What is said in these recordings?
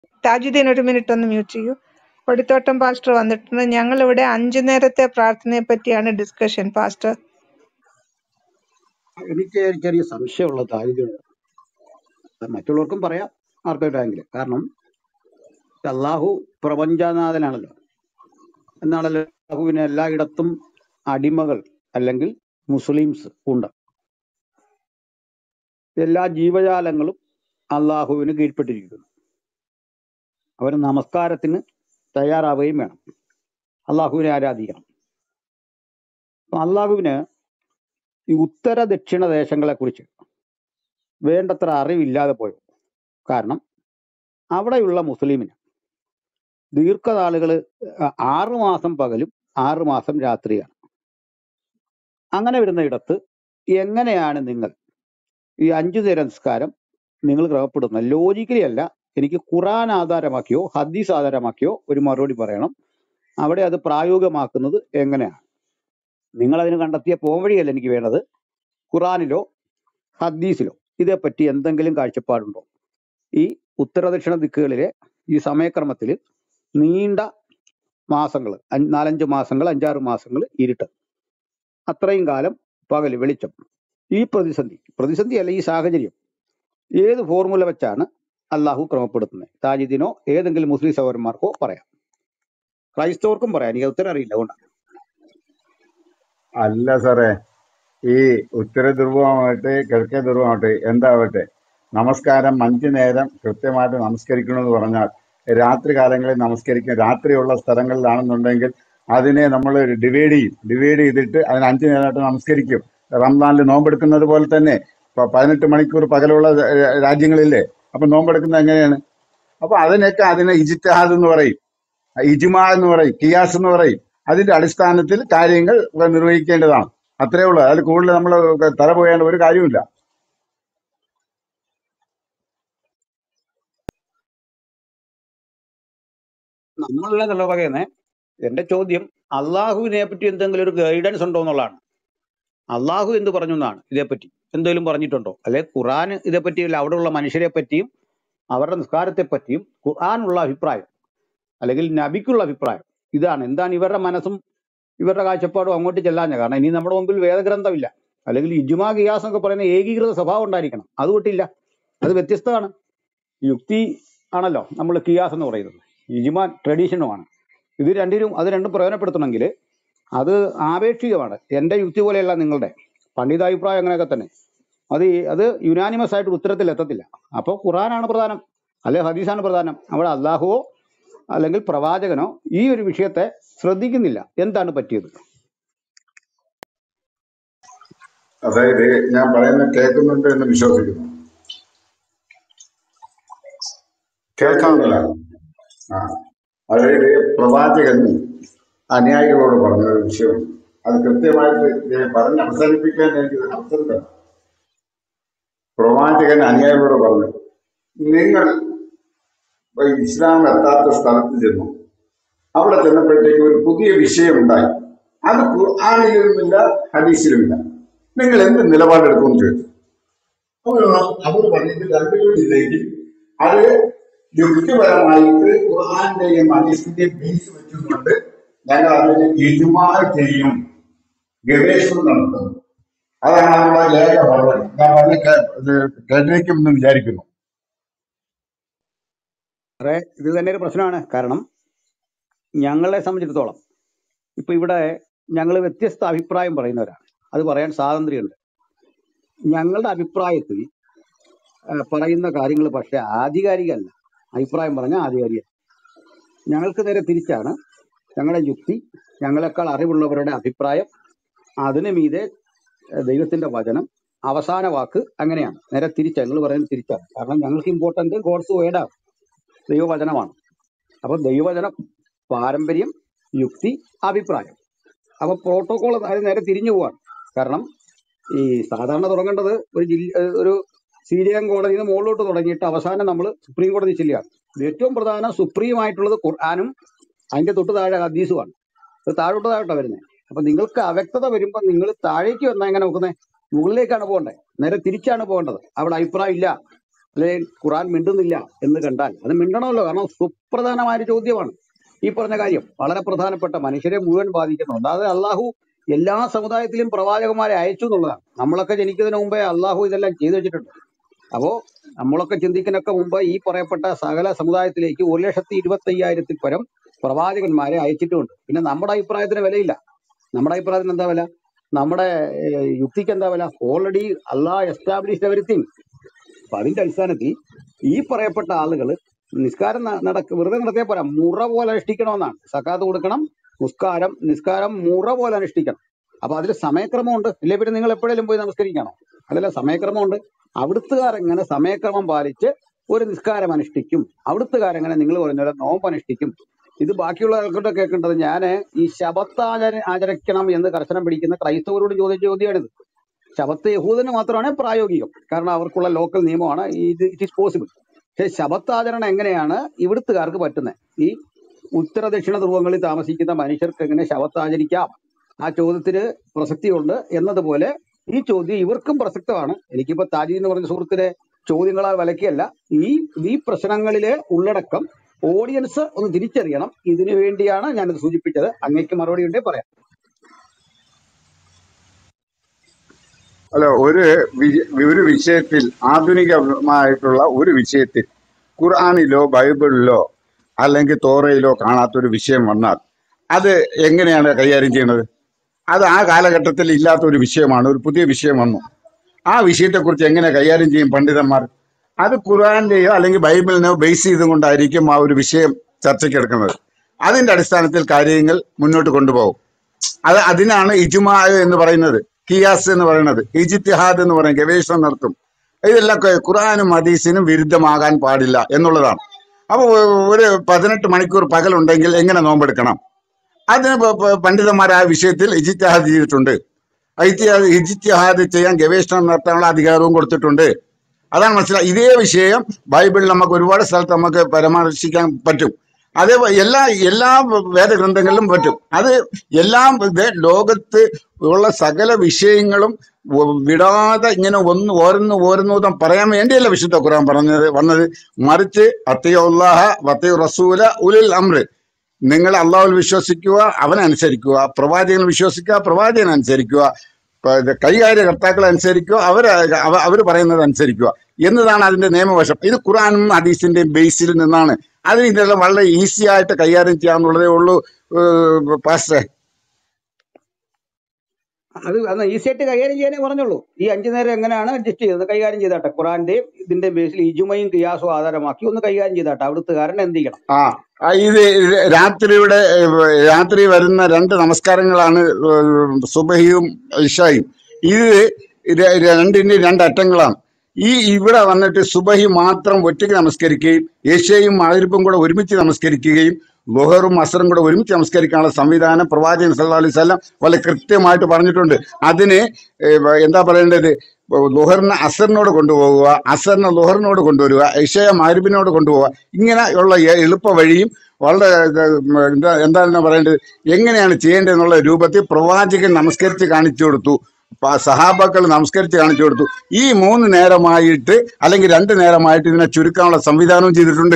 താജുദ്ദീൻ ഒരു മിനിറ്റ് ഒന്ന് മ്യൂട്ട് ചെയ്യൂ കൊടിത്തോട്ടം പാസ്റ്റർ വന്നിട്ടുണ്ട് ഞങ്ങൾ ഇവിടെ അഞ്ചു നേരത്തെ പ്രാർത്ഥനയെ പറ്റിയാണ് ഡിസ്കഷൻ പാസ്റ്റർ എനിക്ക് ഒരു ചെറിയ സംശയമുള്ള താല്പര്യം മറ്റുള്ളവർക്കും പറയാം ആർക്കൊരാങ്കിലും കാരണം അള്ളാഹു പ്രപഞ്ചനാഥനാണല്ലോ എന്നാണല്ലോ അള്ളാഹുവിന് എല്ലായിടത്തും അടിമകൾ അല്ലെങ്കിൽ മുസ്ലിംസ് ഉണ്ട് എല്ലാ ജീവജാലങ്ങളും അള്ളാഹുവിന് കീഴ്പ്പെട്ടിരിക്കുന്നു അവർ നമസ്കാരത്തിന് തയ്യാറാവുകയും വേണം അള്ളാഹുവിനെ ആരാധിക്കണം അപ്പൊ അള്ളാഹുവിന് ഈ ഉത്തര ദക്ഷിണ ദേശങ്ങളെ കുറിച്ച് വേണ്ടത്ര അറിവില്ലാതെ പോയോ കാരണം അവിടെയുള്ള മുസ്ലിമിന് ദീർഘനാളുകൾ ആറു മാസം പകലും ആറു മാസം രാത്രിയാണ് അങ്ങനെ വരുന്ന ഇടത്ത് എങ്ങനെയാണ് നിങ്ങൾ ഈ അഞ്ചു നേര നിസ്കാരം നിങ്ങൾ ക്രമപ്പെടുന്നത് ലോജിക്കലി അല്ല എനിക്ക് ഖുറാൻ ആധാരമാക്കിയോ ഹദീസ് ആധാരമാക്കിയോ ഒരു മറുപടി പറയണം അവിടെ അത് പ്രായോഗികമാക്കുന്നത് എങ്ങനെയാണ് നിങ്ങൾ അതിന് കണ്ടെത്തിയ പോംവഴിയല്ല എനിക്ക് വേണ്ടത് ഖുറാനിലോ ഹദീസിലോ ഇതേപ്പറ്റി എന്തെങ്കിലും കാഴ്ചപ്പാടുണ്ടോ ഈ ഉത്തര ദക്ഷിണ ദിക്കുകളിലെ ഈ സമയക്രമത്തിൽ നീണ്ട മാസങ്ങൾ നാലഞ്ച് മാസങ്ങൾ അഞ്ചാറ് മാസങ്ങൾ ഇരുട്ട് അത്രയും കാലം പകല് വെളിച്ചം ഈ പ്രതിസന്ധി പ്രതിസന്ധി അല്ല ഈ സാഹചര്യം ഏത് ഫോർമുല വെച്ചാണ് അള്ളാഹു ക്രമപ്പെടുത്തുന്നത് താജിദിനോ ഏതെങ്കിലും മുസ്ലിം സഹോദരന്മാർക്കോ പറയാം ക്രൈസ്തവർക്കും പറയാം എനിക്ക് ഉത്തരം അറിയില്ല അതുകൊണ്ടാണ് അല്ല സാറേ ഈ ഉത്തര ധ്രുവമാവട്ടെ കിഴക്കേ ധ്രുവമാവട്ടെ എന്താവട്ടെ നമസ്കാരം അഞ്ചു നേരം കൃത്യമായിട്ട് നമസ്കരിക്കണമെന്ന് പറഞ്ഞാൽ രാത്രി കാലങ്ങളിൽ നമസ്കരിക്കും രാത്രിയുള്ള സ്ഥലങ്ങളിലാണെന്നുണ്ടെങ്കിൽ അതിനെ നമ്മൾ ഡിവൈഡ് ചെയ്യും ഡിവൈഡ് ചെയ്തിട്ട് അതിന് അഞ്ചു നേരമായിട്ട് നമസ്കരിക്കും റംസാനിൽ നോമ്പെടുക്കുന്നത് പോലെ തന്നെ ഇപ്പൊ പതിനെട്ട് മണിക്കൂർ പകലുള്ള രാ- രാജ്യങ്ങളില്ലേ അപ്പൊ നോമ്പെടുക്കുന്നത് എങ്ങനെയാണ് അപ്പൊ അതിനൊക്കെ അതിനെ ഇജിത്തിഹാദ് എന്ന് പറയും ഇജ്മാ എന്ന് പറയും കിയാസ് എന്ന് പറയും അതിന്റെ അടിസ്ഥാനത്തിൽ കാര്യങ്ങൾ നിർവഹിക്കേണ്ടതാണ് അത്രേ ഉള്ളൂ അതിൽ കൂടുതൽ നമ്മൾ തല പോയേണ്ട ഒരു കാര്യമില്ല നമ്മളല്ല പറയുന്നത് എന്റെ ചോദ്യം അള്ളാഹുവിനെ പറ്റി എന്തെങ്കിലും ഒരു ഗൈഡൻസ് ഉണ്ടോ എന്നുള്ളതാണ് അള്ളാഹു എന്ത് പറഞ്ഞു എന്നാണ് ഇതേപ്പറ്റി എന്തെങ്കിലും പറഞ്ഞിട്ടുണ്ടോ അല്ലെ ഖുറാൻ ഇതേപ്പറ്റി അല്ല അവിടെയുള്ള മനുഷ്യരെ പറ്റിയും അവരുടെ നിസ്കാരത്തെ പറ്റിയും ഖുർആാനുള്ള അഭിപ്രായം അല്ലെങ്കിൽ നബിക്കുള്ള അഭിപ്രായം ഇതാണ് എന്താണ് ഇവരുടെ മനസ്സും ഇവരുടെ കാഴ്ചപ്പാടും അങ്ങോട്ട് ചെല്ലാഞ്ഞ കാരണം ഇനി നമ്മുടെ മുമ്പിൽ വേദഗ്രന്ഥമില്ല അല്ലെങ്കിൽ ഇജുമാ ഗിയാസ് എന്നൊക്കെ പറയുന്ന ഏകീകൃത സ്വഭാവം ഉണ്ടായിരിക്കണം അത് വിട്ടില്ല അത് വ്യത്യസ്തമാണ് യുക്തി ആണല്ലോ നമ്മൾ കിയാസ് എന്ന് പറയുന്നത് ഇജുമാ ട്രഡീഷനുമാണ് ഇത് രണ്ടിനും അത് രണ്ടും പ്രയോജനപ്പെടുത്തണമെങ്കിൽ അത് ആപേക്ഷികമാണ് എൻ്റെ യുക്തി പോലെയല്ല നിങ്ങളുടെ പണ്ഡിതാഭിപ്രായം അങ്ങനെയൊക്കെ തന്നെ അത് ഈ- അത് യുനാനിമസ് ആയിട്ട് ഉത്തരത്തിൽ എത്തത്തില്ല അപ്പോൾ ഖുറാനാണ് പ്രധാനം അല്ലെ ഹദീസാണ് പ്രധാനം അവിടെ അള്ളാഹുവോ അല്ലെങ്കിൽ പ്രവാചകനോ ഈ ഒരു വിഷയത്തെ ശ്രദ്ധിക്കുന്നില്ല എന്താണ് പറ്റിയത് അതായത് ഞാൻ പറയുന്നത് കേൾക്കുന്നുണ്ട് എന്ന് വിശ്വസിക്കുന്നു കേൾക്കാമല്ല ആ അതായത് പ്രവാചകൻ അനുയായികളോട് പറഞ്ഞ ഒരു വിഷയം അത് കൃത്യമായിട്ട് ഞാൻ പറഞ്ഞ് അവസാനിപ്പിക്കാൻ എനിക്ക് അവസരം തരണം പ്രവാചകൻ അനുയായികളോട് പറഞ്ഞു നിങ്ങൾ ഈ ഇസ്ലാം എത്താത്ത സ്ഥലത്ത് ചെന്നു അവിടെ ചെന്നപ്പോഴത്തേക്ക് ഒരു പുതിയ വിഷയം ഉണ്ടായി അത് ഖുർആാനിലുമില്ല ഹദീസിലുമില്ല നിങ്ങൾ എന്ത് നിലപാടെടുക്കുമെന്ന് ചോദിച്ചു അവർ അവർ പറഞ്ഞിട്ട് രണ്ടിലും ഇല്ലെങ്കിൽ അത് യുക്തിപരമായിട്ട് ഖുർആാന്റെയും ഹദീസിന്റെയും ബേസ് വെച്ചുകൊണ്ട് ഞങ്ങൾ അതിന് ഇജുമാ ചെയ്യും ഗവേഷണം നടത്തും അതാണ് നമ്മുടെ ലേഖ പറഞ്ഞത് ഞാൻ പറഞ്ഞ കേട്ടിരിക്കുമെന്ന് വിചാരിക്കുന്നു വേറെ ഇത് തന്നെ ഒരു പ്രശ്നമാണ് കാരണം ഞങ്ങളെ സംബന്ധിച്ചിടത്തോളം ഇപ്പൊ ഇവിടെ ഞങ്ങൾ വ്യത്യസ്ത അഭിപ്രായം പറയുന്നവരാണ് അത് പറയാൻ സ്വാതന്ത്ര്യമുണ്ട് ഞങ്ങളുടെ അഭിപ്രായത്തിൽ ആ, പറയുന്ന കാര്യങ്ങൾ പക്ഷെ ആധികാരികമല്ല അഭിപ്രായം പറഞ്ഞാൽ ആധികാരിക ഞങ്ങൾക്ക് നേരെ തിരിച്ചാണ് ഞങ്ങളുടെ യുക്തി ഞങ്ങളെക്കാൾ അറിവുള്ളവരുടെ അഭിപ്രായം അതിന് മീതെ ഏഹ്, ദൈവത്തിന്റെ വചനം അവസാന വാക്ക് അങ്ങനെയാണ് നേരെ തിരിച്ചാണ് ഞങ്ങൾ പറയുന്നത് തിരിച്ചാണ് കാരണം ഞങ്ങൾക്ക് ഇമ്പോർട്ടന്റ് ഗോഡ്സ് വേർഡാണ് ദൈവവചനമാണ് അപ്പൊ ദൈവവചനം പാരമ്പര്യം യുക്തി അഭിപ്രായം അപ്പൊ പ്രോട്ടോകോൾ അത് നേരെ തിരിഞ്ഞു പോവാണ് കാരണം ഈ സാധാരണ തുടങ്ങേണ്ടത് ഒരു ജില്ല ഏഹ് ഒരു സീരിയൻ കോടതിയിൽ നിന്ന് മുകളിലോട്ട് തുടങ്ങിയിട്ട് അവസാനം നമ്മൾ സുപ്രീം കോടതി ചെല്ലുകയാണ് ഇത് ഏറ്റവും പ്രധാന സുപ്രീം ആയിട്ടുള്ളത് ഖുർആാനും അതിന്റെ തൊട്ട് താഴെ ഹദീസുമാണ് അത് താഴോട്ട് താഴോട്ടാണ് വരുന്നത് അപ്പൊ നിങ്ങൾക്ക് അവ്യക്തത വരുമ്പോൾ നിങ്ങൾ താഴേക്ക് വന്നാൽ എങ്ങനെ നോക്കുന്നത് മുകളിലേക്കാണ് പോകേണ്ടത് നേരെ തിരിച്ചാണ് പോകേണ്ടത് അവിടെ അഭിപ്രായം ഇല്ല അല്ലെങ്കിൽ ഖുറാൻ മിണ്ടുന്നില്ല എന്ന് കണ്ടാൽ അത് മിണ്ടണമല്ലോ കാരണം സുപ്രധാനമായ ഒരു ചോദ്യമാണ് ഈ പറഞ്ഞ കാര്യം വളരെ പ്രധാനപ്പെട്ട മനുഷ്യരെ മുഴുവൻ ബാധിക്കുന്നുണ്ട് അതായത് അള്ളാഹു എല്ലാ സമുദായത്തിലും പ്രവാചകന്മാരെ അയച്ചു എന്നുള്ളതാണ് നമ്മളൊക്കെ ജനിക്കുന്നതിന് മുമ്പേ അള്ളാഹു ഇതെല്ലാം ചെയ്തു വെച്ചിട്ടുണ്ട് അപ്പോ നമ്മളൊക്കെ ചിന്തിക്കുന്നൊക്കെ മുമ്പ് ഈ പറയപ്പെട്ട സകല സമുദായത്തിലേക്ക് ഒരു ലക്ഷത്തി ഇരുപത്തി അയ്യായിരത്തിൽ പരം പ്രവാചകന്മാരെ അയച്ചിട്ടുമുണ്ട് പിന്നെ നമ്മുടെ അഭിപ്രായത്തിന് വിലയില്ല നമ്മുടെ അഭിപ്രായത്തിന് എന്താ വില നമ്മുടെ ഏഹ്, യുക്തിക്ക് എന്താ വില ഓൾറെഡി അള്ളാഹ് എസ്റ്റാബ്ലിഷ്ഡ് എവറിത്തിങ് അപ്പൊ അതിന്റെ അടിസ്ഥാനത്തിൽ ഈ പറയപ്പെട്ട ആളുകൾ നിസ്കാരം ന- നടക്ക വെറുതെ നടത്തിയാൽ പോരാ മുറ പോലെ അനുഷ്ഠിക്കണമെന്നാണ് സക്കാത്ത് കൊടുക്കണം നിസ്കാരം നിസ്കാരം മുറ പോലെ അനുഷ്ഠിക്കണം അപ്പൊ അതിൽ സമയക്രമമുണ്ട് ഇല്ലേ പിന്നെ നിങ്ങൾ എപ്പോഴേലും പോയി നമസ്കരിക്കണോ അതല്ല സമയക്രമമുണ്ട് അവിടുത്തുകാരെങ്ങനെ സമയക്രമം പാലിച്ച് ഒരു നിസ്കാരം അനുഷ്ഠിക്കും അവിടുത്തുകാരെങ്ങനെ നിങ്ങൾ പറഞ്ഞ പോലെ നോമ്പ് അനുഷ്ഠിക്കും ഇത് ബാക്കിയുള്ള ആൾക്കാരുടെ കേൾക്കേണ്ടത് ഞാൻ ഈ ശബത്താചര ആചരിക്കണം എന്ന് കർശനം പിടിക്കുന്ന ക്രൈസ്തവരോട് ചോദിച്ച ചോദ്യമാണിത് ശബത്ത് യഹൂദന് മാത്രമാണ് പ്രായോഗികം കാരണം അവർക്കുള്ള ലോക്കൽ നിയമമാണ് ഇത് ഇറ്റ് ഈസ് പോസിബിൾ പക്ഷേ ശബത്താചരണം എങ്ങനെയാണ് ഇവിടുത്തുകാർക്ക് പറ്റുന്നത് ഈ ഉത്തര ദക്ഷിണ ധ്രുവങ്ങളിൽ താമസിക്കുന്ന മനുഷ്യർക്ക് എങ്ങനെ ശബത്താചരിക്കാം ആ ചോദ്യത്തിന് പ്രസക്തിയുണ്ട് എന്നതുപോലെ ഈ ചോദ്യം ഇവർക്കും പ്രസക്തമാണ് എനിക്കിപ്പോ താജി എന്ന് പറഞ്ഞ സുഹൃത്തിനെ ചോദ്യങ്ങളാൽ വലക്കിയല്ല ഈ ഈ പ്രശ്നങ്ങളിലെ ഉള്ളടക്കം ഓഡിയൻസ് ഒന്ന് തിരിച്ചറിയണം ഇതിനു വേണ്ടിയാണ് ഞാനിത് സൂചിപ്പിച്ചത് അങ്ങേക്ക് മറുപടി ഉണ്ടേ പറയാം അല്ല ഒരു വിജ- ഒരു വിഷയത്തിൽ ആധുനികമായിട്ടുള്ള ഒരു വിഷയത്തിൽ ഖുർആാനിലോ ബൈബിളിലോ അല്ലെങ്കിൽ തോറയിലോ കാണാത്തൊരു വിഷയം വന്നാൽ അത് എങ്ങനെയാണ് കൈകാര്യം ചെയ്യുന്നത് അത് ആ കാലഘട്ടത്തിൽ ഇല്ലാത്ത ഒരു വിഷയമാണ് ഒരു പുതിയ വിഷയം വന്നു ആ വിഷയത്തെക്കുറിച്ച് എങ്ങനെ കൈകാര്യം ചെയ്യും പണ്ഡിതന്മാർ അത് ഖുർആന്റെയോ അല്ലെങ്കിൽ ബൈബിളിനെയോ ബേസ് ചെയ്തുകൊണ്ടായിരിക്കും ആ ഒരു വിഷയം ചർച്ചയ്ക്ക് എടുക്കുന്നത് അതിന്റെ അടിസ്ഥാനത്തിൽ കാര്യങ്ങൾ മുന്നോട്ട് കൊണ്ടുപോകും അത് അതിനാണ് ഇജുമാ എന്ന് പറയുന്നത് കിയാസ് എന്ന് പറയുന്നത് ഇജിത്തിഹാദ് എന്ന് പറയും ഗവേഷണം നടത്തും ഇതെല്ലാം ക- ഖുർആനും ഹദീസിനും വിരുദ്ധമാകാൻ പാടില്ല എന്നുള്ളതാണ് അപ്പൊ ഒരു പതിനെട്ട് മണിക്കൂർ പകലുണ്ടെങ്കിൽ എങ്ങനെ നോമ്പെടുക്കണം അതിന് പ- പ- പണ്ഡിതന്മാർ ആ വിഷയത്തിൽ ഇജിത്തിഹാദ് ചെയ്തിട്ടുണ്ട് ഇജിത്തിഹാദ് ഇജിത്തിഹാദ് ചെയ്യാൻ ഗവേഷണം നടത്താനുള്ള അധികാരവും കൊടുത്തിട്ടുണ്ട് അതാണ് മനസ്സിലായി ഇതേ വിഷയം ബൈബിളിൽ നമുക്ക് ഒരുപാട് സ്ഥലത്ത് നമുക്ക് പരാമർശിക്കാൻ പറ്റും അതേ എല്ലാ എല്ലാ വേദഗ്രന്ഥങ്ങളിലും പറ്റും അത് എല്ലാം ഇത് ലോകത്ത് ഉള്ള സകല വിഷയങ്ങളും വ- വിടാതെ ഇങ്ങനെ ഒന്ന് ഓരോന്ന് ഓരോന്നൂതം പറയാൻ വേണ്ടിയല്ല വിശുദ്ധ ഖുർആൻ പറഞ്ഞത് വന്നത് മറിച്ച് അത്തിയുല്ലാഹ വത്തിയു റസൂല ഉലിൽ അമ്ര് നിങ്ങൾ അള്ളാഹുൽ വിശ്വസിക്കുക അവനനുസരിക്കുക പ്രവാചകൻ വിശ്വസിക്കുക പ്രവാചകൻ അനുസരിക്കുക പ- ഇത് കൈകാര്യകർത്താക്കളെ അനുസരിക്കുക അവർ അവർ പറയുന്നത് അനുസരിക്കുക എന്നതാണ് അതിന്റെ നിയമവശം ഇത് ഖുറാനും ഹദീസിന്റെയും ബേസിൽ നിന്നാണ് അതിന് ഇതെല്ലാം വളരെ ഈസി ആയിട്ട് കൈകാര്യം ചെയ്യാന്നുള്ളതേ ഉള്ളൂ ഏഹ് പാസ്റ്ററെ അത് അന്ന് ഈസി ആയിട്ട് കൈകാര്യം ചെയ്യാനേ പറഞ്ഞുള്ളൂ ഈ അഞ്ചു നേരം എങ്ങനെയാണ് അഡ്ജസ്റ്റ് ചെയ്തത് കൈകാര്യം ചെയ്താട്ടെ ഖുറാന്റെയും ഇതിന്റെ ബേസിൽ ഇജുമയും കിയാസും ആധാരമാക്കി ഒന്ന് കൈകാര്യം ചെയ്താട്ടെ അവിടുത്തുകാരൻ എന്ത് ചെയ്യണം ആ ആ, ഇത് ഇത് രാത്രിയുടെ ഏഹ്, രാത്രി വരുന്ന രണ്ട് നമസ്കാരങ്ങളാണ് ഏഹ്, സുബഹിയും ഇഷായും ഇത് ര- രണ്ടിന്റെ രണ്ട് അറ്റങ്ങളാണ് ഈ ഇവിടെ വന്നിട്ട് സുബഹി മാത്രം ഒറ്റയ്ക്ക് നമസ്കരിക്കുകയും ഏഷ്യയും മഴരിപ്പും കൂടെ ഒരുമിച്ച് നമസ്കരിക്കുകയും ബുഹറും അസറും കൂടെ ഒരുമിച്ച് നമസ്കരിക്കാനുള്ള സംവിധാനം പ്രവാചകൻ സല്ലല്ലാഹു അലൈഹി വസല്ലം വളരെ കൃത്യമായിട്ട് പറഞ്ഞിട്ടുണ്ട് അതിന് ഏഹ്, എന്താ പറയേണ്ടത് ലുഹറിനെ അസറിനോട് കൊണ്ടുപോകുക അസറിനെ ലുഹറിനോട് കൊണ്ടുവരിക ഇഷയെ മാരിബിനോട് കൊണ്ടുപോവുക ഇങ്ങനെയുള്ള എ- എളുപ്പ വഴിയും വളരെ ഇത് എന്താ എന്താണ് പറയേണ്ടത് എങ്ങനെയാണ് ചെയ്യേണ്ടതെന്നുള്ള രൂപത്തിൽ പ്രവാചകൻ നമസ്കരിച്ച് കാണിച്ചു കൊടുത്തു പ- സഹാബാക്കൾ നമസ്കരിച്ച് കാണിച്ചു കൊടുത്തു ഈ മൂന്ന് നേരമായിട്ട് അല്ലെങ്കിൽ രണ്ട് നേരമായിട്ട് ഇതിനെ ചുരുക്കാനുള്ള സംവിധാനവും ചെയ്തിട്ടുണ്ട്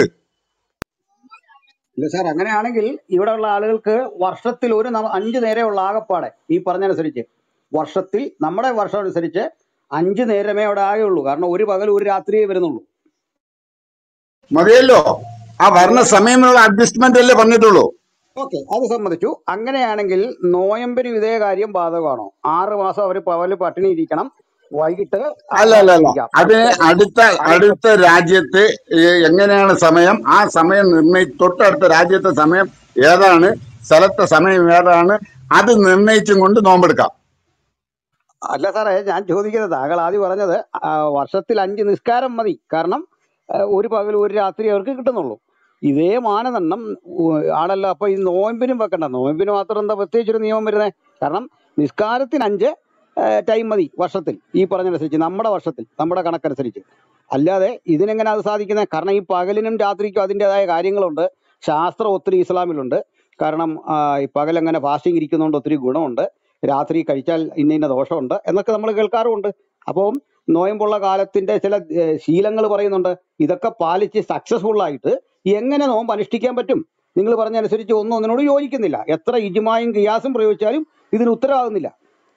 ഇല്ല സാർ അങ്ങനെയാണെങ്കിൽ ഇവിടെയുള്ള ആളുകൾക്ക് വർഷത്തിൽ ഒരു നമ- അഞ്ച് നേരമുള്ള ആകപ്പാടെ ഈ പറഞ്ഞനുസരിച്ച് വർഷത്തിൽ നമ്മുടെ വർഷം അനുസരിച്ച് അഞ്ച് നേരമേ അവിടെ ആകെയുള്ളൂ കാരണം ഒരു പകൽ ഒരു രാത്രിയേ വരുന്നുള്ളൂ മതിയല്ലോ ആ വർണ്ണ സമയമുള്ള അഡ്ജസ്റ്റ്മെന്റ് അല്ലേ പറഞ്ഞിട്ടുള്ളൂ ഓക്കെ അത് സമ്മതിച്ചു അങ്ങനെയാണെങ്കിൽ നോയമ്പിനും ഇതേ കാര്യം ബാധകമാണോ ആറ് മാസം അവർ പകല് പട്ടിണി ഇരിക്കണം വൈകിട്ട് അല്ല അല്ല അല്ല ആഘോഷിക്കാം അതിന് പക്ഷേ അടുത്ത അടുത്ത രാജ്യത്ത് ഏ- എങ്ങനെയാണ് സമയം ആ സമയം നിർണയി തൊട്ടടുത്ത രാജ്യത്തെ സമയം ഏതാണ് സ്ഥലത്തെ സമയം ഏതാണ് അത് നിർണയിച്ചും കൊണ്ട് നോമ്പെടുക്കാം അല്ല സാറേ ഞാൻ ചോദിക്കുന്നത് താങ്കൾ ആദ്യം പറഞ്ഞത് ആ, വർഷത്തിൽ അഞ്ച് നിസ്കാരം മതി കാരണം ആ, ഒരു പകൽ ഒരു രാത്രി അവർക്ക് കിട്ടുന്നുള്ളൂ ഇതേ മാനദണ്ഡം ഉ- ആണല്ലോ അപ്പൊ ഈ നോയമ്പിനും വെക്കണ്ട നോയമ്പിന് മാത്രം എന്താ പ്രത്യേകിച്ചൊരു നിയമം വരുന്നത് കാരണം നിസ്കാരത്തിന് അഞ്ച് ടൈം മതി വർഷത്തിൽ ഈ പറഞ്ഞനുസരിച്ച് നമ്മുടെ വർഷത്തിൽ നമ്മുടെ കണക്കനുസരിച്ച് അല്ലാതെ ഇതിനെങ്ങനെ അത് സാധിക്കുന്നത് കാരണം ഈ പകലിനും രാത്രിക്കും അതിൻ്റെതായ കാര്യങ്ങളുണ്ട് ശാസ്ത്രം ഒത്തിരി ഇസ്ലാമിലുണ്ട് കാരണം ആ, ഈ പകൽ അങ്ങനെ ഫാസ്റ്റിംഗ് ഇരിക്കുന്നതുകൊണ്ട് ഒത്തിരി ഗുണമുണ്ട് രാത്രി കഴിച്ചാൽ ഇന്ന ഇന്ന ദോഷമുണ്ട് എന്നൊക്കെ നമ്മൾ കേൾക്കാറുമുണ്ട് അപ്പം നോയമ്പുള്ള കാലത്തിന്റെ ചില ശീലങ്ങൾ പറയുന്നുണ്ട് ഇതൊക്കെ പാലിച്ച് സക്സസ്ഫുൾ ആയിട്ട് എങ്ങനെ നോമ്പ് അനുഷ്ഠിക്കാൻ പറ്റും നിങ്ങൾ പറഞ്ഞനുസരിച്ച് ഒന്നും ഒന്നിനോട് യോജിക്കുന്നില്ല എത്ര ഇജുമായും കിയാസും പ്രയോഗിച്ചാലും ഇതിന് ഉത്തരവാകുന്നില്ല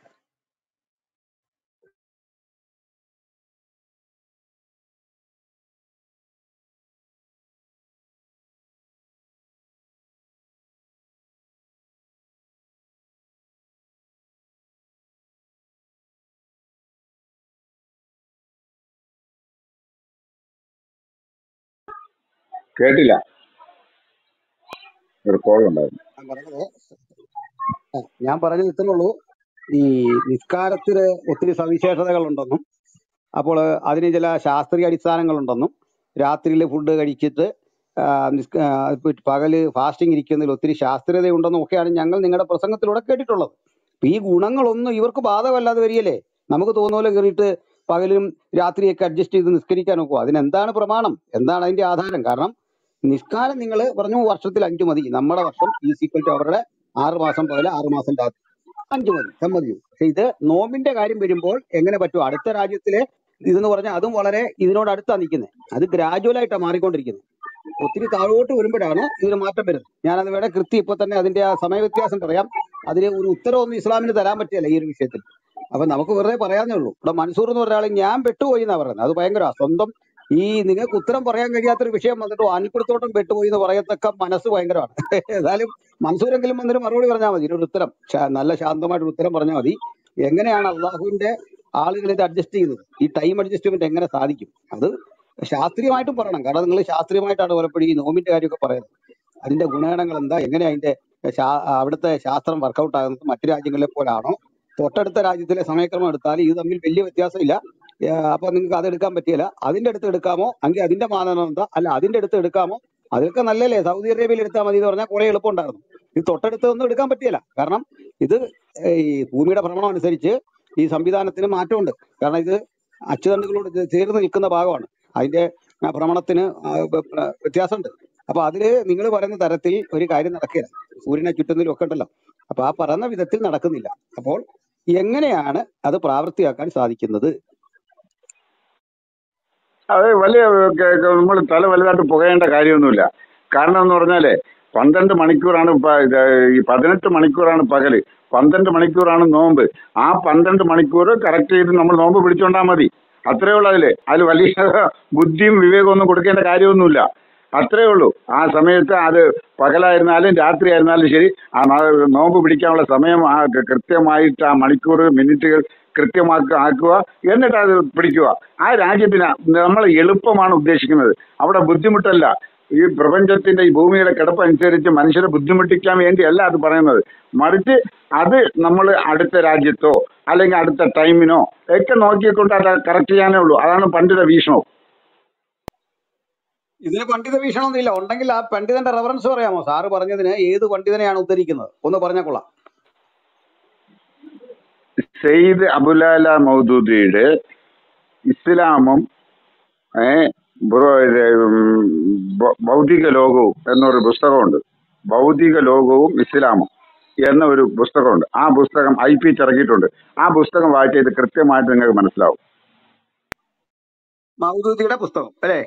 കേട്ടില്ല ഒരു കോൾ ഉണ്ടായിരുന്നു ഞാൻ പറഞ്ഞത് ആ, ഞാൻ പറഞ്ഞത് ഇത്രേ ഉള്ളൂ ഈ നിസ്കാരത്തിന് ഒത്തിരി സവിശേഷതകളുണ്ടെന്നും അപ്പോൾ അതിന് ചില ശാസ്ത്രീയ അടിസ്ഥാനങ്ങളുണ്ടെന്നും രാത്രിയിൽ ഫുഡ് കഴിച്ചിട്ട് ആ, നിസ്ക- ആ, ഇപ്പൊ പകല് ഫാസ്റ്റിംഗ് ഇരിക്കുന്നതിൽ ഒത്തിരി ശാസ്ത്രീയതയുണ്ടെന്നും ഒക്കെയാണ് ഞങ്ങൾ നിങ്ങളുടെ പ്രസംഗത്തിലൂടെ കേട്ടിട്ടുള്ളത് അപ്പൊ ഈ ഗുണങ്ങളൊന്നും ഇവർക്ക് ബാധകമല്ലാതെ വരികയല്ലേ നമുക്ക് തോന്നുന്ന പോലെ കയറിയിട്ട് പകലും രാത്രിയൊക്കെ അഡ്ജസ്റ്റ് ചെയ്ത് നിസ്കരിക്കാൻ നോക്കുക അതിനെന്താണ് പ്രമാണം എന്താണ് അതിന്റെ ആധാരം കാരണം നിസ്കാരം നിങ്ങൾ പറഞ്ഞു വർഷത്തിൽ അഞ്ചു മതി നമ്മുടെ വർഷം ഈ സീക്വൽ ടു അവരുടെ ആറ് മാസം പകല് ആറ് മാസം രാത്രി അഞ്ചു മതി സമ്മതിച്ചു പക്ഷെ ഇത് നോമ്പിന്റെ കാര്യം വരുമ്പോൾ എങ്ങനെ പറ്റും അടുത്ത രാജ്യത്തിലെ ഇതെന്ന് പറഞ്ഞാൽ അതും വളരെ ഇതിനോട് അടുത്താ നിൽക്കുന്നത് അത് ഗ്രാജുവൽ ആയിട്ടാണ് മാറിക്കൊണ്ടിരിക്കുന്നത് ഒത്തിരി താഴോട്ട് വരുമ്പോഴാണ് ഇതിന് മാറ്റം വരുന്നത് ഞാനത് വേണേ കൃത്യം ഇപ്പൊ തന്നെ അതിന്റെ ആ സമയ വ്യത്യാസം പറയാം അതിന് ഒരു ഉത്തരവൊന്നും ഇസ്ലാമിന് തരാൻ പറ്റില്ല ഈ ഒരു വിഷയത്തിൽ അപ്പൊ നമുക്ക് വെറുതെ പറയാന്നേ ഉള്ളൂ ഇവിടെ മൻസൂർ എന്ന് പറഞ്ഞ ആള് ഞാൻ പെട്ടുപോയി എന്നാ പറയുന്നത് അത് ഭയങ്കര സ്വന്തം ഈ നിങ്ങൾക്ക് ഉത്തരം പറയാൻ കഴിയാത്തൊരു വിഷയം വന്നിട്ട് അനിപ്പിടുത്തോട്ടം പെട്ടുപോയി എന്ന് പറയത്തക്ക മനസ്സ് ഭയങ്കരമാണ് ഏതായാലും മൻസൂരെങ്കിലും വന്നൊരു മറുപടി പറഞ്ഞാൽ മതി ഒരു ഉത്തരം ശാ- നല്ല ശാന്തമായിട്ടൊരു ഉത്തരം പറഞ്ഞാൽ മതി എങ്ങനെയാണ് അള്ളാഹുവിന്റെ ആളുകൾ ഇത് അഡ്ജസ്റ്റ് ചെയ്യുന്നത് ഈ ടൈം അഡ്ജസ്റ്റ്മെന്റ് എങ്ങനെ സാധിക്കും അത് ശാസ്ത്രീയമായിട്ടും പറയണം കാരണം നിങ്ങൾ ശാസ്ത്രീയമായിട്ടാണ് പലപ്പോഴും ഈ നോമിന്റെ കാര്യമൊക്കെ പറയുന്നത് അതിന്റെ ഗുണഗണങ്ങൾ എന്താ എങ്ങനെ അതിന്റെ ശാ- അവിടുത്തെ ശാസ്ത്രം വർക്കൗട്ട് ആകുന്നത് മറ്റു രാജ്യങ്ങളിലെ പോലാണോ തൊട്ടടുത്ത രാജ്യത്തിലെ സമയക്രമം എടുത്താൽ ഇത് തമ്മിൽ വലിയ വ്യത്യാസമില്ല ഏ, അപ്പൊ നിങ്ങൾക്ക് അത് എടുക്കാൻ പറ്റിയില്ല അതിന്റെ അടുത്ത് എടുക്കാമോ എങ്കിൽ അതിന്റെ മാനദണ്ഡം എന്താ അല്ല അതിന്റെ അടുത്ത് എടുക്കാമോ അതൊക്കെ നല്ലല്ലേ സൗദി അറേബ്യയിൽ എടുത്താൽ മതി എന്ന് പറഞ്ഞാൽ കുറെ എളുപ്പമുണ്ടായിരുന്നു ഇത് തൊട്ടടുത്ത് ഒന്നും എടുക്കാൻ പറ്റിയല്ല കാരണം ഇത് ഏ, ഈ ഭൂമിയുടെ ഭ്രമണം അനുസരിച്ച് ഈ സംവിധാനത്തിന് മാറ്റമുണ്ട് കാരണം ഇത് അച്ചുതണ്ടുകളോട് ചേ- ചേർന്ന് നിൽക്കുന്ന ഭാഗമാണ് അതിന്റെ ആ ഭ്രമണത്തിന് ആ, വ- പ്ര- വ്യത്യാസമുണ്ട് അപ്പൊ അതില് നിങ്ങൾ പറയുന്ന തരത്തിൽ ഒരു കാര്യം നടക്കില്ല സൂര്യനെ ചുറ്റുന്നതിലും ഒക്കെ ഉണ്ടല്ലോ അപ്പൊ ആ പറയുന്ന വിധത്തിൽ നടക്കുന്നില്ല അപ്പോൾ എങ്ങനെയാണ് അത് പ്രാവർത്തിയാക്കാൻ സാധിക്കുന്നത് അത് വലിയ നമ്മൾ തല വലുതായിട്ട് പുകയേണ്ട കാര്യമൊന്നുമില്ല കാരണം എന്ന് പറഞ്ഞാലേ പന്ത്രണ്ട് മണിക്കൂറാണ് പ- ഇത് ഈ പതിനെട്ട് മണിക്കൂറാണ് പകല് പന്ത്രണ്ട് മണിക്കൂറാണ് നോമ്പ് ആ പന്ത്രണ്ട് മണിക്കൂർ കറക്റ്റ് ചെയ്ത് നമ്മൾ നോമ്പ് പിടിച്ചോണ്ടാ മതി അത്രേ ഉള്ളൂ അതില് അതിൽ വലിയ ബുദ്ധിയും വിവേകവും ഒന്നും കൊടുക്കേണ്ട കാര്യമൊന്നുമില്ല അത്രേ ഉള്ളൂ ആ സമയത്ത് അത് പകലായിരുന്നാലും രാത്രി ആയിരുന്നാലും ശരി ആ ന- നോമ്പ് പിടിക്കാനുള്ള സമയം ആ കൃ- കൃത്യമായിട്ട് ആ മണിക്കൂർ മിനിറ്റുകൾ കൃത്യമാക്കുക ആക്കുക എന്നിട്ട് അത് പിടിക്കുക ആ രാജ്യത്തിന് നമ്മൾ എളുപ്പമാണ് ഉദ്ദേശിക്കുന്നത് അവിടെ ബുദ്ധിമുട്ടല്ല ഈ പ്രപഞ്ചത്തിന്റെ ഈ ഭൂമിയുടെ കിടപ്പ് അനുസരിച്ച് മനുഷ്യരെ ബുദ്ധിമുട്ടിക്കാൻ വേണ്ടിയല്ല അത് പറയുന്നത് മറിച്ച് അത് നമ്മൾ അടുത്ത രാജ്യത്തോ അല്ലെങ്കിൽ അടുത്ത ടൈമിനോ ഒക്കെ നോക്കിക്കൊണ്ട് അത് കറക്റ്റ് ചെയ്യാനേ ഉള്ളൂ അതാണ് പണ്ഡിത വീക്ഷണവും ഇതിന് പണ്ഡിത വീക്ഷണമൊന്നും ഇല്ല ഉണ്ടെങ്കിൽ ആ പണ്ഡിതന്റെ റെഫറൻസ് പറയാമോ സാറ് പറഞ്ഞതിന് ഏത് പണ്ഡിതനെയാണ് ഉദ്ധരിക്കുന്നത് ഒന്ന് പറഞ്ഞാൽ കൊള്ളാം സെയ്ദ് അബുലാല മൗദൂദിയുടെ ഇസ്ലാമും ഏ, ബ്രോ- ഇത്, ഉം, ഭ- ഭൗതിക ലോകവും എന്നൊരു പുസ്തകമുണ്ട് ഭൗതിക ലോകവും ഇസ്ലാമും എന്ന ഒരു പുസ്തകമുണ്ട് ആ പുസ്തകം ഐ പി ഇറക്കിയിട്ടുണ്ട് ആ പുസ്തകം വായിച്ച് ഇത് കൃത്യമായിട്ട് നിങ്ങൾക്ക് മനസ്സിലാവും മൗദൂദിയുടെ പുസ്തകം അല്ലേ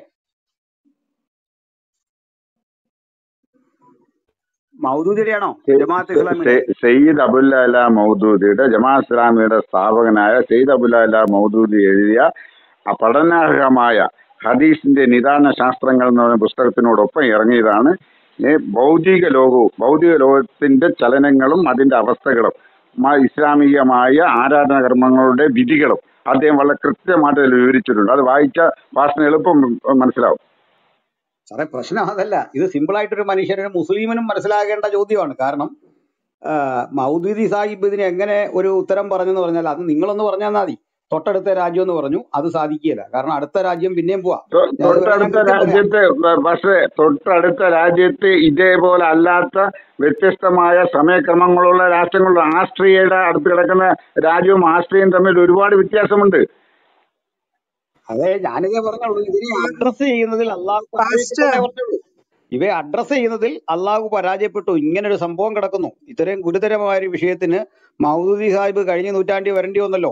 മൗദൂദിയുടെ ആണോ സെ- ജമാഅത്ത് സെ- ഇസ്ലാമിയുടെ സെ- സെയ്ദ് അബുല്ലാല മൗദൂദിയുടെ ജമാ ഇസ്ലാമിയുടെ സ്ഥാപകനായ സെയ്ദ് അബുല്ലാല മൗദൂദി എഴുതിയ ആ പഠനാർഹമായ ഹദീസിന്റെ നിദാന ശാസ്ത്രങ്ങൾ എന്ന് പറയുന്ന പുസ്തകത്തിനോടൊപ്പം ഇറങ്ങിയതാണ് ഈ ഭൗതിക ലോകവും ഭൗതിക ലോകത്തിന്റെ ചലനങ്ങളും അതിന്റെ അവസ്ഥകളും മ- ഇസ്ലാമികമായ ആരാധനാകർമ്മങ്ങളുടെ വിധികളും അദ്ദേഹം വളരെ കൃത്യമായിട്ട് അതിൽ വിവരിച്ചിട്ടുണ്ട് അത് വായിച്ച വാസന എളുപ്പം മനസ്സിലാവും സാറേ പ്രശ്നം അതല്ല ഇത് സിമ്പിൾ ആയിട്ടൊരു മനുഷ്യനും മുസ്ലിമിനും മനസ്സിലാകേണ്ട ചോദ്യമാണ് കാരണം ആ, മൗദൂദി സാഹിബ് ഇതിന് എങ്ങനെ ഒരു ഉത്തരം പറഞ്ഞെന്ന് പറഞ്ഞാൽ അത് നിങ്ങളൊന്ന് പറഞ്ഞാൽ മതി തൊട്ടടുത്ത രാജ്യം എന്ന് പറഞ്ഞു അത് സാധിക്കുകയില്ല കാരണം അടുത്ത രാജ്യം പിന്നെയും പോവാം തൊ- അത് വേണേ ഞാൻ തൊട്ടടുത്ത കൃത്യം പറയാം രാജ്യത്ത് പ- പക്ഷേ തൊട്ടടുത്ത രാജ്യത്ത് ഇതേപോലെ അല്ലാത്ത വ്യത്യസ്തമായ സമയക്രമങ്ങളുള്ള രാഷ്ട്രങ്ങളുണ്ട് ആസ്ട്രിയയുടെ അടുത്ത് കിടക്കുന്ന രാജ്യവും ആസ്ട്രിയയും തമ്മിൽ ഒരുപാട് വ്യത്യാസമുണ്ട് അതെ ഞാനിതേ പറഞ്ഞുള്ളൂ ഇതിനെ അഡ്രസ് ചെയ്യുന്നതിൽ അള്ളാഹു പാസ്റ്റർ പരാജയപ്പെട്ടേ പറഞ്ഞുള്ളൂ ഇവയെ അഡ്രസ് ചെയ്യുന്നതിൽ അള്ളാഹു പരാജയപ്പെട്ടു ഇങ്ങനെ ഒരു സംഭവം കിടക്കുന്നു ഇത്രയും ഗുരുതരമായ ഒരു വിഷയത്തിന് മൗദൂദി സാഹിബ് കഴിഞ്ഞ നൂറ്റാണ്ടിൽ വരേണ്ടി വന്നല്ലോ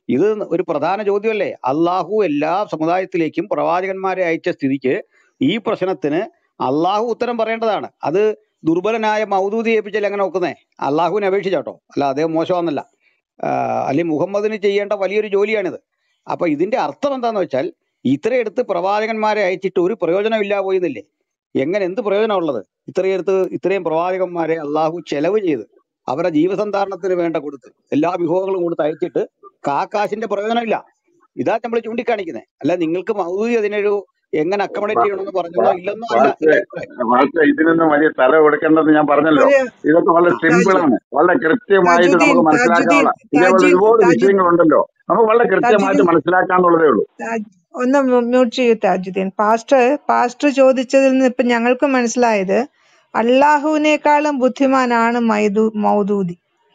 ഇത് ഒരു പ്രധാന ചോദ്യമല്ലേ അള്ളാഹു എല്ലാ സമുദായത്തിലേക്കും പ്രവാചകന്മാരെ അയച്ച സ്ഥിതിക്ക് ഈ പ്രശ്നത്തിന് അള്ളാഹു ഉത്തരം പറയേണ്ടതാണ് അത് ദുർബലനായ മൗദൂദി ഏൽപ്പിച്ചാൽ എങ്ങനെ നോക്കുന്നേ അള്ളാഹുവിനെ അപേക്ഷിച്ചാട്ടോ അല്ല അദ്ദേഹം മോശമാണെന്നല്ല ആഹ് അല്ലെങ്കിൽ മുഹമ്മദിന് ചെയ്യേണ്ട വലിയൊരു ജോലിയാണിത് അപ്പൊ ഇതിന്റെ അർത്ഥം എന്താന്ന് വെച്ചാൽ ഇത്രയെടുത്ത് പ്രവാചകന്മാരെ അയച്ചിട്ട് ഒരു പ്രയോജനമില്ല പോയെന്നില്ലേ എങ്ങനെ എന്ത് പ്രയോജനമുള്ളത് ഇത്രയെടുത്ത് ഇത്രയും പ്രവാചകന്മാരെ അള്ളാഹു ചെലവ് ചെയ്ത് അവരുടെ ജീവസന്ധാരണത്തിന് വേണ്ട കൊടുത്ത് എല്ലാ വിഭവങ്ങളും കൊടുത്ത് അയച്ചിട്ട് കാക്കാശിന്റെ പ്രയോജനമില്ല ഇതാ നമ്മൾ ചൂണ്ടിക്കാണിക്കുന്നത് അല്ല നിങ്ങൾക്ക് മൗദൂദി അതിനൊരു എങ്ങനെ അക്കോമഡേറ്റ് ചെയ്യണമെന്ന് പറഞ്ഞോ ഇല്ലെന്നോ അല്ല വാസ്തവ എന്റെ അഭിപ്രായം വാസ്തവ ഇതിനൊന്നും വലിയ തല കൊടുക്കേണ്ടെന്ന് ഞാൻ പറഞ്ഞല്ലോ ഒരു ഇതൊക്കെ വളരെ സിമ്പിൾ താജു ആണ് വളരെ കൃത്യമായിട്ട് താജുദ്ദീൻ നമുക്ക് താജുദ്ദീൻ മനസ്സിലാക്കാനുള്ള ഇതേപോലെ താജു ഒരുപാട് താജു വിഷയങ്ങളുണ്ടല്ലോ നമുക്ക് വളരെ കൃത്യമായിട്ട് താജുദ്ദീൻ മനസ്സിലാക്കാന്നുള്ളതേ ഉള്ളൂ താജ് ഒന്ന് മ്യൂട്ട് ചെയ്യൂ താജുദ്ദീൻ പാസ്റ്റർ പാസ്റ്റർ ചോദിച്ചതിൽ നിന്ന് ഇപ്പൊ ഞങ്ങൾക്ക് മനസ്സിലായത് അള്ളാഹുവിനേക്കാളും ബുദ്ധിമാനാണ് മൈദൂ മൗദൂദി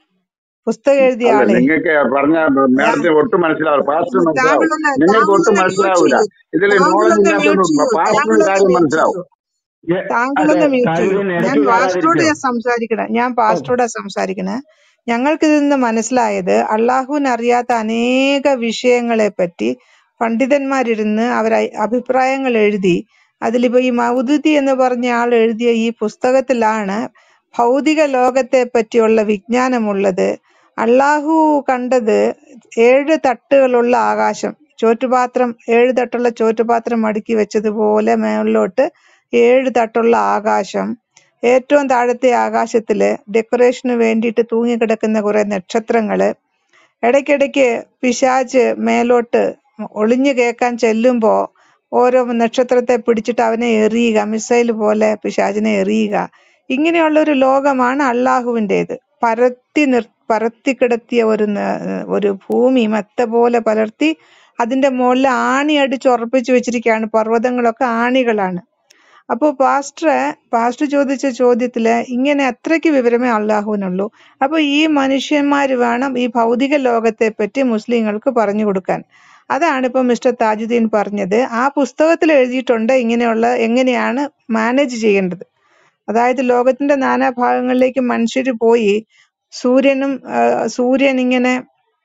പുസ്തകം എഴുതിയ അല്ല ആളെ നിങ്ങൾക്ക് പറഞ്ഞ ഞാൻ മേഡത്തിന് ഒട്ടും മനസ്സിലാവില്ല പാസ്റ്റിന് മനസ്സിലാവും താങ്കളൊന്ന് നിങ്ങൾക്ക് ഒട്ടും താങ്കളൊന്ന് മ്യൂട്ട് മനസ്സിലാവൂല ചെയ്യൂ ഇതിൽ നോളജ് താങ്കളൊന്ന് മ്യൂട്ട് ഇല്ലാത്തതുകൊണ്ട് ചെയ്യൂ പാസ്റ്റിന് താങ്കളൊന്ന് കാര്യം മ്യൂട്ട് മനസ്സിലാവും ചെയ്യൂ ഏ, അതെ താങ്കളൊന്ന് മ്യൂട്ട് ചെയ്യൂ താജുദ്ദീൻ ഞാൻ ഇടയ്ക്ക് പാസ്റ്ററോട് കയറാതിരിക്കോ ഞാൻ സംസാരിക്കണേ ഞാൻ ഓ പാസ്റ്ററോടാ സംസാരിക്കണേ ഞങ്ങൾക്ക് ഇതിൽ നിന്ന് മനസ്സിലായത് അള്ളാഹുവിന് അറിയാത്ത അനേക വിഷയങ്ങളെ പറ്റി പണ്ഡിതന്മാരിരുന്ന് അവർ അഭിപ്രായങ്ങൾ എഴുതി അതിലിപ്പോ ഈ മൗദൂദി എന്ന് പറഞ്ഞ ആൾ എഴുതിയ ഈ പുസ്തകത്തിലാണ് ഭൗതിക ലോകത്തെ പറ്റിയുള്ള വിജ്ഞാനമുള്ളത് അള്ളാഹു കണ്ടത് ഏഴ് തട്ടുകളുള്ള ആകാശം ചോറ്റുപാത്രം ഏഴ് തട്ടുള്ള ചോറ്റുപാത്രം അടുക്കി വെച്ചതുപോലെ മേളിലോട്ട് ഏഴ് തട്ടുള്ള ആകാശം ഏറ്റവും താഴത്തെ ആകാശത്തില് ഡെക്കറേഷന് വേണ്ടിയിട്ട് തൂങ്ങിക്കിടക്കുന്ന കുറെ നക്ഷത്രങ്ങള് ഇടയ്ക്കിടയ്ക്ക് പിശാച് മേലോട്ട് ഒളിഞ്ഞു കേൾക്കാൻ ചെല്ലുമ്പോ ഓരോ നക്ഷത്രത്തെ പിടിച്ചിട്ട് അവനെ എറിയുക മിസൈൽ പോലെ പിശാചിനെ എറിയുക ഇങ്ങനെയുള്ള ഒരു ലോകമാണ് അള്ളാഹുവിൻ്റെത് പരത്തി നിർ പരത്തി കിടത്തിയ ഒരു ന- ഒരു ഭൂമി മെത്ത പോലെ പലർത്തി അതിന്റെ മുകളിൽ ആണി അടിച്ച് ഉറപ്പിച്ചു വെച്ചിരിക്കുകയാണ് പർവ്വതങ്ങളൊക്കെ ആണികളാണ് അപ്പോൾ പാസ്റ്റർ പാസ്റ്റർ ചോദിച്ച ചോദ്യത്തില് ഇങ്ങനെ അത്രയ്ക്ക് വിവരമേ അള്ളാഹുവിനുള്ളൂ അപ്പൊ ഈ മനുഷ്യന്മാര് വേണം ഈ ഭൗതിക ലോകത്തെ പറ്റി മുസ്ലിങ്ങൾക്ക് പറഞ്ഞു കൊടുക്കാൻ അതാണ് ഇപ്പൊ മിസ്റ്റർ താജുദ്ദീൻ പറഞ്ഞത് ആ പുസ്തകത്തിൽ എഴുതിയിട്ടുണ്ട് ഇങ്ങനെയുള്ള എങ്ങനെയാണ് മാനേജ് ചെയ്യേണ്ടത് അതായത് ലോകത്തിന്റെ നാനാഭാഗങ്ങളിലേക്ക് മനുഷ്യർ പോയി സൂര്യനും ആ, സൂര്യൻ ഇങ്ങനെ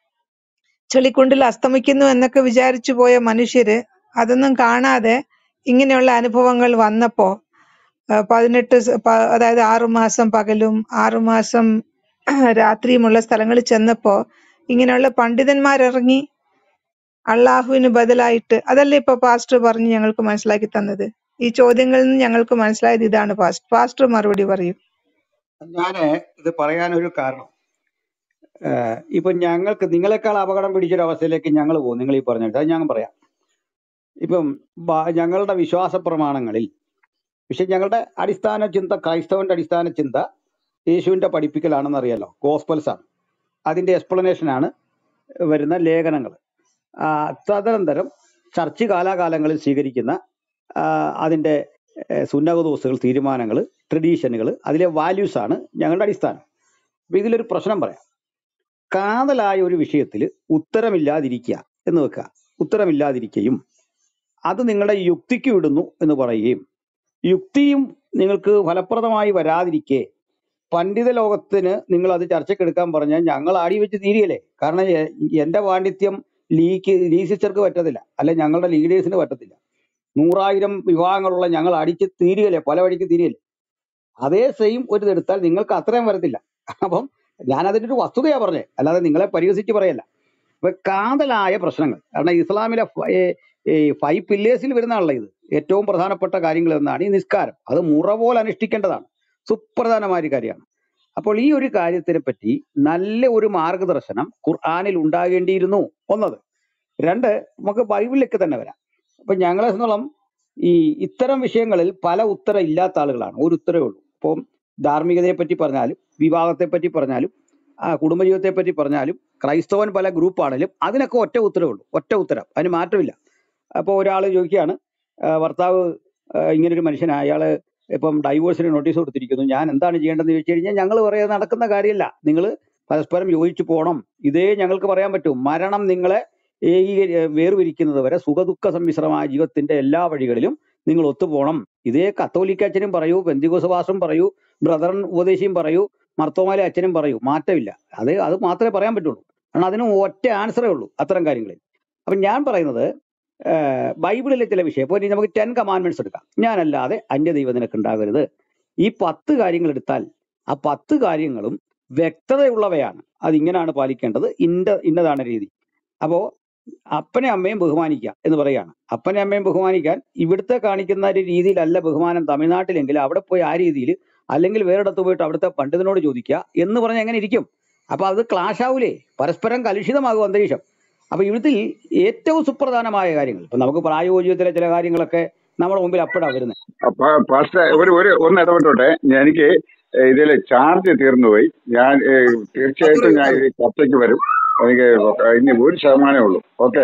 ചെളിക്കുണ്ടിൽ അസ്തമിക്കുന്നു എന്നൊക്കെ വിചാരിച്ചു പോയ മനുഷ്യര് അതൊന്നും കാണാതെ ഇങ്ങനെയുള്ള അനുഭവങ്ങൾ വന്നപ്പോ ആ, പതിനെട്ട് സ- പ- അതായത് ആറുമാസം പകലും ആറുമാസം രാത്രിയുമുള്ള സ്ഥലങ്ങളിൽ ചെന്നപ്പോ ഇങ്ങനെയുള്ള പണ്ഡിതന്മാരിറങ്ങി അള്ളാഹുവിന് ബദലായിട്ട് അതല്ലേ ഇപ്പൊ പാസ്റ്റർ പറഞ്ഞ് ഞങ്ങൾക്ക് മനസ്സിലാക്കി തന്നത് ഈ ചോദ്യങ്ങളിൽ നിന്ന് ഞങ്ങൾക്ക് മനസ്സിലായത് ഇതാണ് പാസ്റ്റർ പാസ്റ്റർ മറുപടി പറയൂ ഞാന് ഇത് പറയാനൊരു കാരണം ഏഹ് ഇപ്പൊ ഞങ്ങൾക്ക് നിങ്ങളെക്കാൾ അപകടം പിടിച്ചൊരു അവസ്ഥയിലേക്ക് ഞങ്ങൾ പോകും നിങ്ങൾ ഈ പറഞ്ഞിട്ട് അത് ഞാൻ പറയാം ഇപ്പം ബ- ഞങ്ങളുടെ വിശ്വാസ പ്രമാണങ്ങളിൽ പക്ഷെ ഞങ്ങളുടെ അടിസ്ഥാന ചിന്ത ക്രൈസ്തവന്റെ അടിസ്ഥാന ചിന്ത യേശുവിന്റെ പഠിപ്പിക്കലാണെന്ന് അറിയാലോ ഗോസ്പൽസ് ആണ് അതിന്റെ എക്സ്പ്ലനേഷൻ ആണ് വരുന്ന ലേഖനങ്ങൾ തദനന്തരം ചർച്ച് കാലാകാലങ്ങളിൽ സ്വീകരിക്കുന്ന ആ, അതിന്റെ സുന്നകദോസുകൾ തീരുമാനങ്ങൾ ട്രഡീഷനുകൾ അതിലെ വാല്യൂസ് ആണ് ഞങ്ങളുടെ അടിസ്ഥാനം അപ്പൊ ഇതിലൊരു പ്രശ്നം പറയാം കാതലായ ഒരു വിഷയത്തിൽ ഉത്തരമില്ലാതിരിക്കുക എന്ന് വെക്കുക ഉത്തരമില്ലാതിരിക്കുകയും അത് നിങ്ങളുടെ യുക്തിക്ക് വിടുന്നു എന്ന് പറയുകയും യുക്തിയും നിങ്ങൾക്ക് ഫലപ്രദമായി വരാതിരിക്കെ പണ്ഡിത ലോകത്തിന് നിങ്ങൾ അത് ചർച്ചയ്ക്കെടുക്കാൻ പറഞ്ഞാൽ ഞങ്ങൾ ആടി വെച്ച് തീരുകയില്ലേ കാരണം എ- എന്റെ പാണ്ഡിത്യം ലീക്ക് ലീ സിസ്റ്റർക്ക് പറ്റത്തില്ല അല്ലെ ഞങ്ങളുടെ ലീഡേഴ്സിന് പറ്റത്തില്ല നൂറായിരം വിഭാഗങ്ങളുള്ള ഞങ്ങൾ അടിച്ച് തീരുകയില്ലേ പല വഴിക്ക് തീരുകയില്ലേ അതേ സെയിം ഒരു ഇതെടുത്താൽ നിങ്ങൾക്ക് അത്രയും വരത്തില്ല അപ്പം ഞാൻ അതിന്റെ ഒരു വസ്തുതയാ പറഞ്ഞേ അല്ലാതെ നിങ്ങളെ പരിഹസിച്ച് പറയല്ല അപ്പൊ കാതലായ പ്രശ്നങ്ങൾ കാരണം ഇസ്ലാമിലെ ഫ- ഏ- ഈ ഫൈവ് പില്ലേഴ്സിൽ വരുന്നതാണല്ലോ ഇത് ഏറ്റവും പ്രധാനപ്പെട്ട കാര്യങ്ങൾ എന്നാണ് ഈ നിസ്കാരം അത് മുറ പോലെ അനുഷ്ഠിക്കേണ്ടതാണ് സുപ്രധാനമായ ഒരു കാര്യമാണ് അപ്പോൾ ഈ ഒരു കാര്യത്തിനെ പറ്റി നല്ല ഒരു മാർഗദർശനം ഖുർആനിൽ ഉണ്ടാകേണ്ടിയിരുന്നു ഒന്നത് രണ്ട് നമുക്ക് ബൈബിളിലേക്ക് തന്നെ വരാം അപ്പൊ ഞങ്ങളെ സംബന്ധിച്ചോളം ഈ ഇത്തരം വിഷയങ്ങളിൽ പല ഉത്തരം ഇല്ലാത്ത ആളുകളാണ് ഒരു ഉത്തരവേ ഉള്ളൂ ഇപ്പം ധാർമ്മികതയെ പറ്റി പറഞ്ഞാലും വിവാഹത്തെ പറ്റി പറഞ്ഞാലും ആ കുടുംബജീവിതത്തെ പറ്റി പറഞ്ഞാലും ക്രൈസ്തവൻ പല ഗ്രൂപ്പാണെങ്കിലും അതിനൊക്കെ ഒറ്റ ഉത്തരവേ ഉള്ളൂ ഒറ്റ ഉത്തരം അതിന് മാറ്റമില്ല അപ്പോൾ ഒരാൾ ചോദിക്കുകയാണ് ആ, ഭർത്താവ് ആ, ഇങ്ങനൊരു മനുഷ്യനാണ് അയാള് ഇപ്പം ഡൈവോഴ്സിന് നോട്ടീസ് കൊടുത്തിരിക്കുന്നു ഞാൻ എന്താണ് ചെയ്യേണ്ടതെന്ന് ചോദിച്ചു കഴിഞ്ഞാൽ ഞങ്ങൾ പറയുന്നത് നടക്കുന്ന കാര്യമല്ല നിങ്ങൾ പരസ്പരം യോജിച്ചു പോകണം ഇതേ ഞങ്ങൾക്ക് പറയാൻ പറ്റും മരണം നിങ്ങളെ ഏകീകരി വേർപിരിക്കുന്നത് വരെ സുഖദുഃഖ സമ്മിശ്രമായ ജീവിതത്തിന്റെ എല്ലാ വഴികളിലും നിങ്ങൾ ഒത്തുപോകണം ഇതേ കത്തോലിക്ക അച്ഛനും പറയൂ ബന്ധികോസ് പാസ്റ്ററും പറയൂ ബ്രദറൻ ഉപദേശിയും പറയൂ മർത്തോമാലെ അച്ഛനും പറയൂ മാറ്റമില്ല അത് അത് മാത്രമേ പറയാൻ പറ്റുള്ളൂ കാരണം അതിന് ഒറ്റ ആൻസറേ ഉള്ളൂ അത്തരം കാര്യങ്ങളിൽ അപ്പം ഞാൻ പറയുന്നത് ഏഹ്, ബൈബിളിലെ ചില വിഷയം ഇപ്പോൾ ഇനി നമുക്ക് ടെൻ കമാൻഡ്മെന്റ്സ് എടുക്കാം ഞാനല്ലാതെ അന്യ ദൈവം നിനക്ക് ഉണ്ടാകരുത് ഈ പത്ത് കാര്യങ്ങൾ എടുത്താൽ ആ പത്ത് കാര്യങ്ങളും വ്യക്തതയുള്ളവയാണ് അത് ഇങ്ങനെയാണ് പാലിക്കേണ്ടത് ഇന്ന ഇന്നതാണ് രീതി അപ്പോ അപ്പനെ അമ്മയും ബഹുമാനിക്കുക എന്ന് പറയാണ് അപ്പനെ അമ്മയും ബഹുമാനിക്കാൻ ഇവിടുത്തെ കാണിക്കുന്ന ഒരു രീതിയിലല്ല ബഹുമാനം തമിഴ്നാട്ടിലെങ്കിൽ അവിടെ പോയി ആ രീതിയിൽ അല്ലെങ്കിൽ വേറെടുത്ത് പോയിട്ട് അവിടുത്തെ പണ്ഡിതനോട് ചോദിക്കുക എന്ന് പറഞ്ഞാൽ എങ്ങനെ ഇരിക്കും അപ്പൊ അത് ക്ലാഷ് ആവൂലേ പരസ്പരം കലുഷിതമാകും അന്തരീക്ഷം അപ്പൊ ഇവിടുത്തെ ഈ ഏറ്റവും സുപ്രധാനമായ കാര്യങ്ങൾ ഇപ്പൊ നമുക്ക് പ്രായോഗികത്തിലെ ചില കാര്യങ്ങളൊക്കെ നമ്മുടെ മുമ്പിൽ അപ്പോഴാണ് വരുന്നത് അപ്പൊ പാസ്റ്റർ ഒരു ഒരു ഒന്ന് ഇടപെട്ടോട്ടെ ഞാൻ- എനിക്ക് ഇതിൽ ചാർജ് തീർന്നുപോയി ഞാൻ ഏഹ്, തീർച്ചയായിട്ടും ഞാൻ ഈ ചർച്ചയ്ക്ക് വരും എനിക്ക് ഇനി ഒരു ശതമാനമേ ഉള്ളൂ ഓക്കെ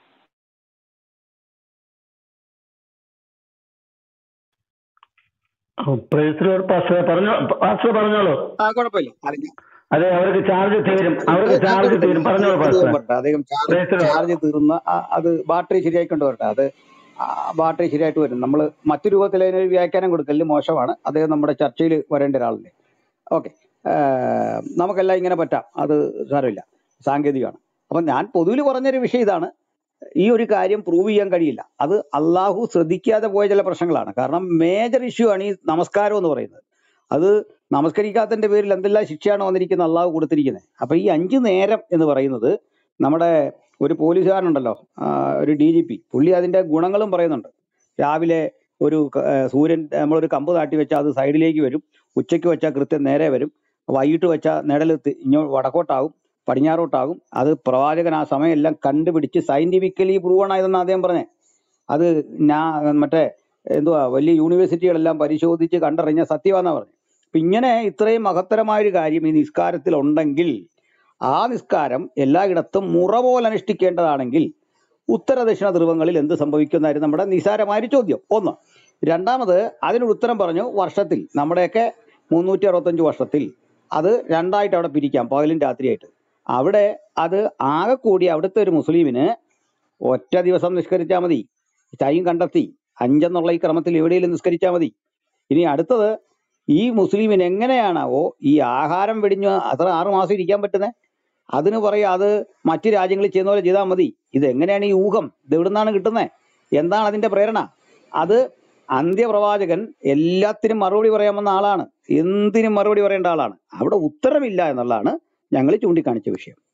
പ്രൈസ് ലോർഡ് പാസ്റ്റർ പറഞ്ഞോ പാസ്റ്റർ പറഞ്ഞോളൂ ആ കുഴപ്പമില്ല അത് ഞാൻ- അതെ അവർക്ക് ചാർജ് തീരും അവർക്ക് ഞാൻ ചാർജ് തീർക്കട്ടെ തീരും പറഞ്ഞോളൂ അദ്ദേഹം പാസ്റ്റർ പറട്ടെ അദ്ദേഹം ചാർജ് പ്രൈസ് ലോർഡ് ചാർജ് തീർന്ന ആ- അത് ബാറ്ററി ശരിയായിക്കൊണ്ട് വരട്ടെ അത് ആ ബാറ്ററി ശരിയായിട്ട് വരും നമ്മൾ മറ്റു രൂപത്തിൽ അതിനൊരു വ്യാഖ്യാനം കൊടുക്കല് മോശമാണ് അദ്ദേഹം നമ്മുടെ ചർച്ചയിൽ വരേണ്ട ഒരാളല്ലേ ഓക്കെ നമുക്കെല്ലാം ഇങ്ങനെ പറ്റാം അത് സാരമില്ല സാങ്കേതികമാണ് അപ്പം ഞാൻ പൊതുവിൽ പറഞ്ഞൊരു വിഷയം ഇതാണ് ഈ ഒരു കാര്യം പ്രൂവ് ചെയ്യാൻ കഴിയില്ല അത് അള്ളാഹു ശ്രദ്ധിക്കാതെ പോയ ചില പ്രശ്നങ്ങളാണ് കാരണം മേജർ ഇഷ്യൂ ആണ് ഈ നമസ്കാരം എന്ന് പറയുന്നത് അത് നമസ്കരിക്കാത്തതിന്റെ പേരിൽ എന്തെല്ലാം ശിക്ഷയാണ് വന്നിരിക്കുന്നത് അള്ളാഹു കൊടുത്തിരിക്കുന്നത് അപ്പൊ ഈ അഞ്ചു നേരം എന്ന് പറയുന്നത് നമ്മുടെ ഒരു പോലീസുകാരനുണ്ടല്ലോ ആ, ഒരു ഡി ജി പി പുള്ളി അതിന്റെ ഗുണങ്ങളും പറയുന്നുണ്ട് രാവിലെ ഒരു ക- ഏ, സൂര്യൻ നമ്മളൊരു കമ്പ് താട്ടി വെച്ചാൽ അത് സൈഡിലേക്ക് വരും ഉച്ചയ്ക്ക് വെച്ചാൽ കൃത്യം നേരെ വരും വൈകിട്ട് വെച്ചാൽ നിഴൽ തി- ഇങ്ങോ വടക്കോട്ടാകും പടിഞ്ഞാറോട്ടാകും അത് പ്രവാചകൻ ആ സമയം എല്ലാം കണ്ടുപിടിച്ച് സയന്റിഫിക്കലി പ്രൂവൺ ആയതെന്ന് അദ്ദേഹം പറഞ്ഞേ അത് ഞാൻ മറ്റേ എന്തുവാ വലിയ യൂണിവേഴ്സിറ്റികളെല്ലാം പരിശോധിച്ച് കണ്ടറിഞ്ഞ സത്യമാണെന്നാ പറഞ്ഞു അപ്പൊ ഇങ്ങനെ ഇത്രയും മഹത്തരമായ ഒരു കാര്യം ഈ നിസ്കാരത്തിൽ ഉണ്ടെങ്കിൽ ആ നിസ്കാരം എല്ലായിടത്തും മുറ പോലെ അനുഷ്ഠിക്കേണ്ടതാണെങ്കിൽ ഉത്തര ദക്ഷിണ ധ്രുവങ്ങളിൽ എന്ത് സംഭവിക്കുന്നതായിരുന്നു നമ്മുടെ നിസാരമായ ഒരു ചോദ്യം ഒന്ന് രണ്ടാമത് അതിനൊരു ഉത്തരം പറഞ്ഞു വർഷത്തിൽ നമ്മുടെയൊക്കെ മുന്നൂറ്റി അറുപത്തഞ്ച് വർഷത്തിൽ അത് രണ്ടായിട്ട് അവിടെ പിരിക്കാം പകലും രാത്രിയായിട്ട് അവിടെ അത് ആകെ കൂടി അവിടുത്തെ ഒരു മുസ്ലിമിന് ഒറ്റ ദിവസം നിസ്കരിച്ചാൽ മതി ടൈം കണ്ടെത്തി അഞ്ചെന്നുള്ള ഈ ക്രമത്തിൽ എവിടെയെങ്കിലും നിസ്കരിച്ചാൽ മതി ഇനി അടുത്തത് ഈ മുസ്ലിമിന് എങ്ങനെയാണാവോ ഈ ആഹാരം വെടിഞ്ഞ് അത്ര ആറു മാസം ഇരിക്കാൻ പറ്റുന്നത് അതിന് പറയാ അത് മറ്റു രാജ്യങ്ങളിൽ ചെയ്യുന്ന പോലെ ചെയ്താൽ മതി ഇത് എങ്ങനെയാണ് ഈ ഊഹം ഇത് എവിടുന്നാണ് കിട്ടുന്നത് എന്താണ് അതിന്റെ പ്രേരണ അത് അന്ത്യപ്രവാചകൻ എല്ലാത്തിനും മറുപടി പറയാമെന്ന ആളാണ് എന്തിനും മറുപടി പറയേണ്ട ആളാണ് അവിടെ ഉത്തരമില്ല എന്നുള്ളതാണ് ഞങ്ങൾ ചൂണ്ടിക്കാണിച്ച വിഷയം